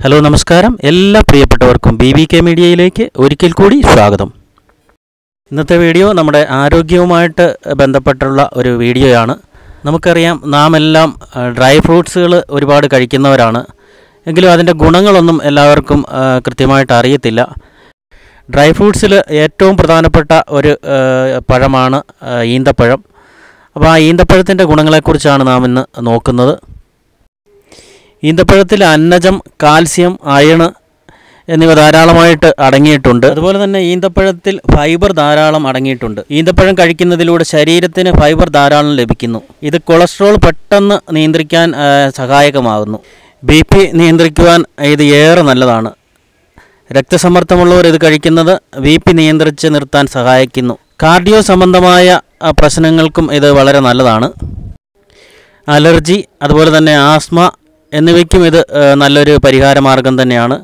hello നമസ്കാരം എല്ലാ പ്രിയപ്പെട്ടവർക്കും ബി ബി കെ മീഡിയയിലേക്ക് ഒരിക്കൽ കൂടി സ്വാഗതം ഇന്നത്തെ വീഡിയോ നമ്മുടെ ആരോഗ്യവുമായിട്ട് ബന്ധപ്പെട്ടുള്ള ഒരു വീഡിയോയാണ് നമുക്കറിയാം നാം എല്ലാം ഡ്രൈ ഫ്രൂട്ട്സുകൾ ഒരുപാട് കഴിക്കുന്നവരാണ് എങ്കിലും അതിൻ്റെ ഗുണങ്ങളൊന്നും എല്ലാവർക്കും ആ, കൃത്യമായിട്ട് അറിയത്തില്ല ഡ്രൈ ഫ്രൂട്ട്സിൽ ഏറ്റവും പ്രധാനപ്പെട്ട ഒരു ആ, പഴമാണ് ആ, ഈന്തപ്പഴം അപ്പോൾ ആ ഈന്തപ്പഴത്തിൻ്റെ ഗുണങ്ങളെക്കുറിച്ചാണ് നാം ഇന്ന് നോക്കുന്നത് ഈന്തപ്പഴത്തിൽ അന്നജം കാൽസ്യം അയണ് എന്നിവ ധാരാളമായിട്ട് അടങ്ങിയിട്ടുണ്ട് അതുപോലെ തന്നെ ഈന്തപ്പഴത്തിൽ ഫൈബർ ധാരാളം അടങ്ങിയിട്ടുണ്ട് ഈന്തപ്പഴം കഴിക്കുന്നതിലൂടെ ശരീരത്തിന് ഫൈബർ ധാരാളം ലഭിക്കുന്നു ഇത് കൊളസ്ട്രോൾ പെട്ടെന്ന് നിയന്ത്രിക്കാൻ ആ, സഹായകമാകുന്നു ബി പി നിയന്ത്രിക്കുവാൻ ഇത് ഏറെ നല്ലതാണ് രക്തസമ്മർദ്ദമുള്ളവർ ഇത് കഴിക്കുന്നത് ബി പി നിയന്ത്രിച്ച് നിർത്താൻ സഹായിക്കുന്നു കാർഡിയോ സംബന്ധമായ ആ, പ്രശ്നങ്ങൾക്കും ഇത് വളരെ നല്ലതാണ് അലർജി അതുപോലെ തന്നെ ആസ്മ എന്നിവയ്ക്കും ഇത് ആ, നല്ലൊരു പരിഹാര മാർഗം തന്നെയാണ്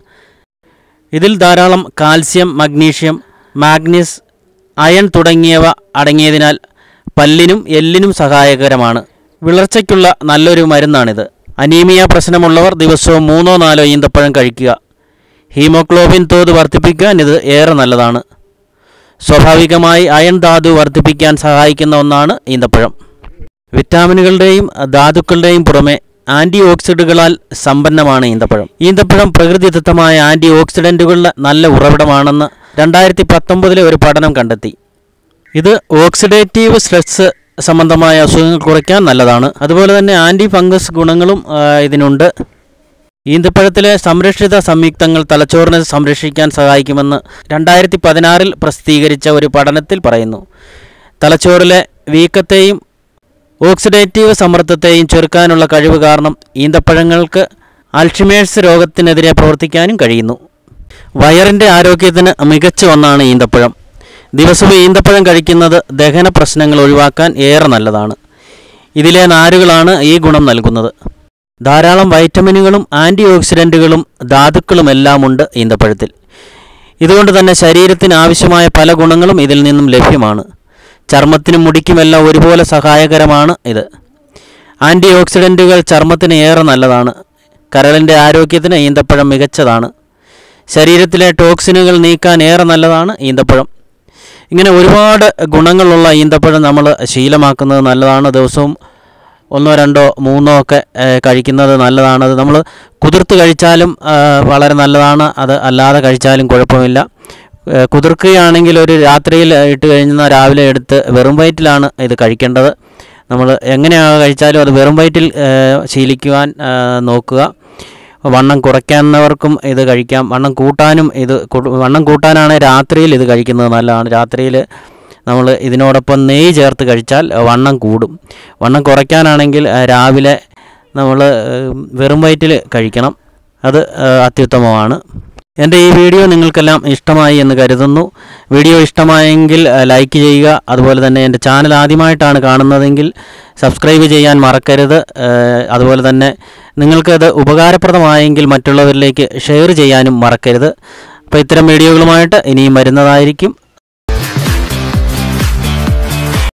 ഇതിൽ ധാരാളം കാൽസ്യം മഗ്നീഷ്യം മാഗ്നീസ് അയൺ തുടങ്ങിയവ അടങ്ങിയതിനാൽ പല്ലിനും എല്ലിനും സഹായകരമാണ് വിളർച്ചയ്ക്കുള്ള നല്ലൊരു മരുന്നാണിത് അനീമിയ പ്രശ്നമുള്ളവർ ദിവസവും മൂന്നോ നാലോ ഈന്തപ്പഴം കഴിക്കുക ഹീമോഗ്ലോബിൻ തോത് വർദ്ധിപ്പിക്കാൻ ഇത് ഏറെ നല്ലതാണ് സ്വാഭാവികമായി അയൺ ധാതു വർദ്ധിപ്പിക്കാൻ സഹായിക്കുന്ന ഒന്നാണ് ഈന്തപ്പഴം വിറ്റാമിനുകളുടെയും ധാതുക്കളുടെയും പുറമെ ആൻറ്റി ഓക്സിഡുകളാൽ സമ്പന്നമാണ് ഈന്തപ്പഴം ഈന്തപ്പഴം പ്രകൃതിദത്തമായ ആൻറ്റി ഓക്സിഡൻറ്റുകളുടെ നല്ല ഉറവിടമാണെന്ന് രണ്ടായിരത്തി പത്തൊമ്പതിലെ ഒരു പഠനം കണ്ടെത്തി ഇത് ഓക്സിഡേറ്റീവ് സ്ട്രെസ് സംബന്ധമായ അസുഖങ്ങൾ കുറയ്ക്കാൻ നല്ലതാണ് അതുപോലെ തന്നെ ആൻറ്റി ഫംഗസ് ഗുണങ്ങളും ആ, ഇതിനുണ്ട് ഈന്തപ്പഴത്തിലെ സംരക്ഷിത സംയുക്തങ്ങൾ തലച്ചോറിനെ സംരക്ഷിക്കാൻ സഹായിക്കുമെന്ന് രണ്ടായിരത്തി പതിനാറിൽ പ്രസിദ്ധീകരിച്ച ഒരു പഠനത്തിൽ പറയുന്നു തലച്ചോറിലെ വീക്കത്തെയും ഓക്സിഡേറ്റീവ് സമ്മർദ്ദത്തെയും ചെറുക്കാനുള്ള കഴിവ് കാരണം ഈന്തപ്പഴങ്ങൾക്ക് അൾഷിമേഴ്സ് രോഗത്തിനെതിരെ പ്രവർത്തിക്കാനും കഴിയുന്നു വയറിൻ്റെ ആരോഗ്യത്തിന് മികച്ച ഒന്നാണ് ഈന്തപ്പഴം ദിവസവും ഈന്തപ്പഴം കഴിക്കുന്നത് ദഹന പ്രശ്നങ്ങൾ ഒഴിവാക്കാൻ ഏറെ നല്ലതാണ് ഇതിലെ നാരുകളാണ് ഈ ഗുണം നൽകുന്നത് ധാരാളം വൈറ്റമിനുകളും ആൻറ്റി ഓക്സിഡൻറ്റുകളും ധാതുക്കളും എല്ലാം ഉണ്ട് ഈന്തപ്പഴത്തിൽ ഇതുകൊണ്ട് തന്നെ ശരീരത്തിന് ആവശ്യമായ പല ഗുണങ്ങളും ഇതിൽ നിന്നും ലഭ്യമാണ് ചർമ്മത്തിനും മുടിക്കുമെല്ലാം ഒരുപോലെ സഹായകരമാണ് ഇത് ആൻറ്റി ഓക്സിഡൻറ്റുകൾ ചർമ്മത്തിന് ഏറെ നല്ലതാണ് കരളിൻ്റെ ആരോഗ്യത്തിന് ഈന്തപ്പഴം മികച്ചതാണ് ശരീരത്തിലെ ടോക്സിനുകൾ നീക്കാൻ ഏറെ നല്ലതാണ് ഈന്തപ്പഴം ഇങ്ങനെ ഒരുപാട് ഗുണങ്ങളുള്ള ഈന്തപ്പഴം നമ്മൾ ശീലമാക്കുന്നത് നല്ലതാണ് ദിവസവും ഒന്നോ രണ്ടോ മൂന്നോ ഒക്കെ ഏഹ്, കഴിക്കുന്നത് നല്ലതാണ് അത് നമ്മൾ കുതിർത്ത് കഴിച്ചാലും ആ, വളരെ നല്ലതാണ് അത് അല്ലാതെ കഴിച്ചാലും കുഴപ്പമില്ല ഏഹ്, കുതിർക്കുകയാണെങ്കിൽ ഒരു രാത്രിയിൽ ഇട്ട് കഴിഞ്ഞാൽ രാവിലെ എടുത്ത് വെറും വയറ്റിലാണ് ഇത് കഴിക്കേണ്ടത് നമ്മൾ എങ്ങനെയാണ് കഴിച്ചാലും അത് വെറും വയറ്റിൽ ഏഹ്, ശീലിക്കുവാൻ ആ, നോക്കുക വണ്ണം കുറയ്ക്കുന്നവർക്കും ഇത് കഴിക്കാം വണ്ണം കൂട്ടാനും ഇത് കൂ- വണ്ണം കൂട്ടാനാണ് രാത്രിയിൽ ഇത് കഴിക്കുന്നത് നല്ലതാണ് രാത്രിയിൽ നമ്മൾ ഇതിനോടൊപ്പം നെയ്യ് ചേർത്ത് കഴിച്ചാൽ വണ്ണം കൂടും വണ്ണം കുറയ്ക്കാനാണെങ്കിൽ ആ, രാവിലെ നമ്മൾ വെറും വയറ്റിൽ കഴിക്കണം അത് ആ, അത്യുത്തമമാണ് എൻ്റെ ഈ വീഡിയോ നിങ്ങൾക്കെല്ലാം ഇഷ്ടമായി എന്ന് കരുതുന്നു വീഡിയോ ഇഷ്ടമായെങ്കിൽ ആ, ലൈക്ക് ചെയ്യുക അതുപോലെ തന്നെ എൻ്റെ ചാനൽ ആദ്യമായിട്ടാണ് കാണുന്നതെങ്കിൽ സബ്സ്ക്രൈബ് ചെയ്യാൻ മറക്കരുത് ആ, അതുപോലെ തന്നെ നിങ്ങൾക്കത് ഉപകാരപ്രദമായെങ്കിൽ മറ്റുള്ളവരിലേക്ക് ഷെയർ ചെയ്യാനും മറക്കരുത് അപ്പോൾ ഇത്തരം വീഡിയോകളുമായിട്ട് ഇനിയും വരുന്നതായിരിക്കും